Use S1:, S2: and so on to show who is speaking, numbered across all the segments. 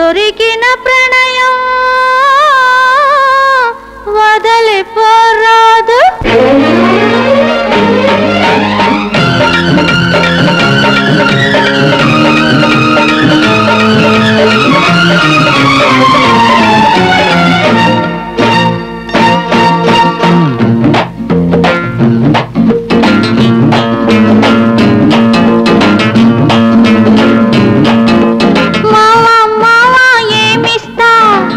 S1: దొరికిన ప్రణయం వదలిపోరాదు మావా మావా ఏమిస్తా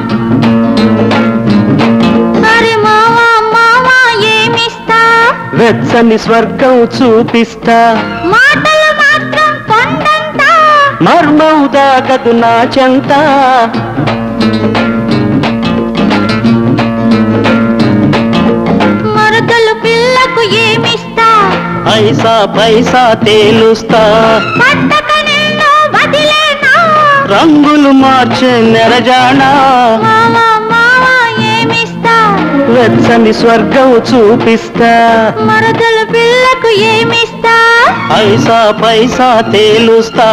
S1: అరే మావా మావా ఏమిస్తా
S2: వెచ్చని స్వర్గం చూపిస్తా
S1: మాటలు మాత్రం కొండంత
S2: మర్మం దాగదు నా చెంత
S1: మరదలు పిల్లకు ఏమిస్తా
S2: ఐసా పైసా తేలుస్తా
S1: పట్టక నిన్ను వదిలేనా
S2: రంగులు మార్చే నెరజానా
S1: మావా మావా ఏమిస్తా
S2: వెచ్చని స్వర్గం చూపిస్తా
S1: మరదలు పిల్లకు ఏమిస్తా
S2: ఐసా పైసా తేలుస్తా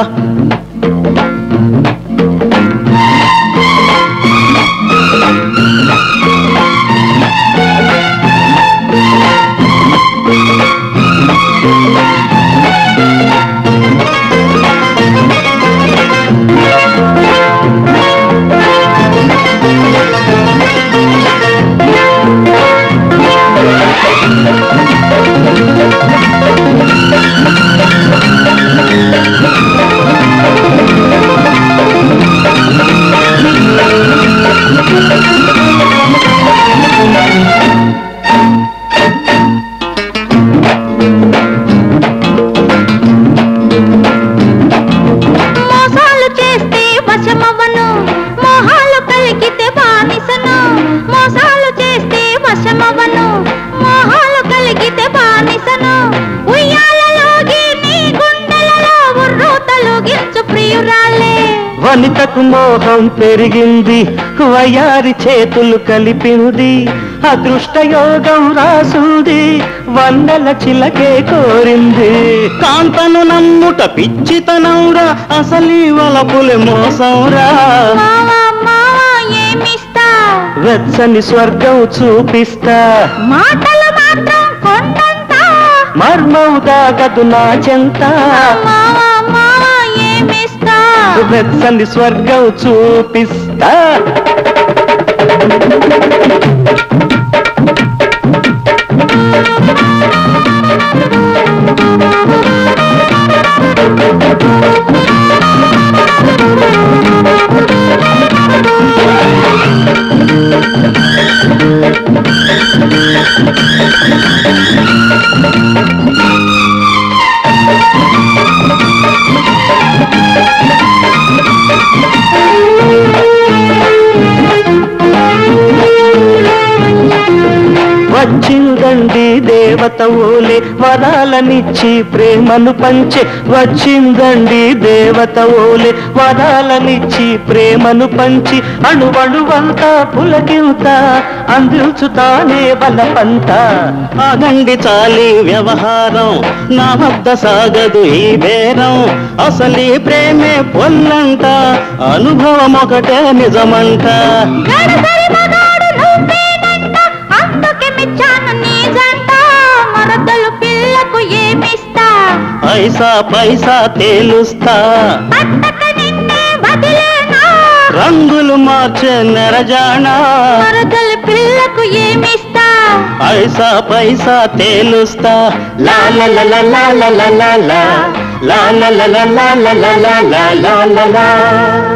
S1: మోసాలు చేస్తే వశమవను మోహాలు కలిగితే బానిసను మోసాలు చేస్తే వశమవను మోహాలు కలిగితే బానిసను ఉయ్యాలలోగి నీ గుండెలలో ఉర్రు తొలగించు ప్రియురాలే
S2: వనితకు మోహం పెరిగింది వయారి చేతులు కలిపింది అదృష్ట యోగం రాసుంది వందల చిలకే కోరింది కాంతను నమ్ముట పిచ్చితనంరా అసలీ వలపులి మోసంరా
S1: మావా మావా ఏమిస్తా
S2: వెచ్చని స్వర్గం చూపిస్తా
S1: మాటలు మాత్రం కొండంత
S2: మర్మం దాగదు నా చెంత
S1: మావా మావా ఏమిస్తా
S2: వెచ్చని స్వర్గం చూపిస్తా వచ్చిందండి దేవత ఓలే వరాలనిచ్చి ప్రేమను పంచే వచ్చిందండి దేవత ఓలే వరాలనిచ్చి ప్రేమను పంచి అణువణువంతా పులకింత అందించుతానే బలపంత ఆగండి చాలి వ్యవహారం నా వద్ద సాగదు ఈ బేరం అసలీ ప్రేమే పొల్లంట అనుభవం ఒకటే నిజమంట
S1: గడసరి మగాడు నువ్వేనంట అందుకే మెచ్చాను నీ జంట మరదలు పిల్లకు ఏమిస్తా
S2: పైసా పైసా తేలుస్తా
S1: పట్టక నిన్నే వదిలేనా
S2: రంగులు మార్చే నెరజానా
S1: మరదలు పిల్లకు ఏమిస్తా
S2: పైసా పైసా తేలుస్తా లా లా లా లా లా లా లా లా లా లా లా లా లా లా లా లా లా లా లా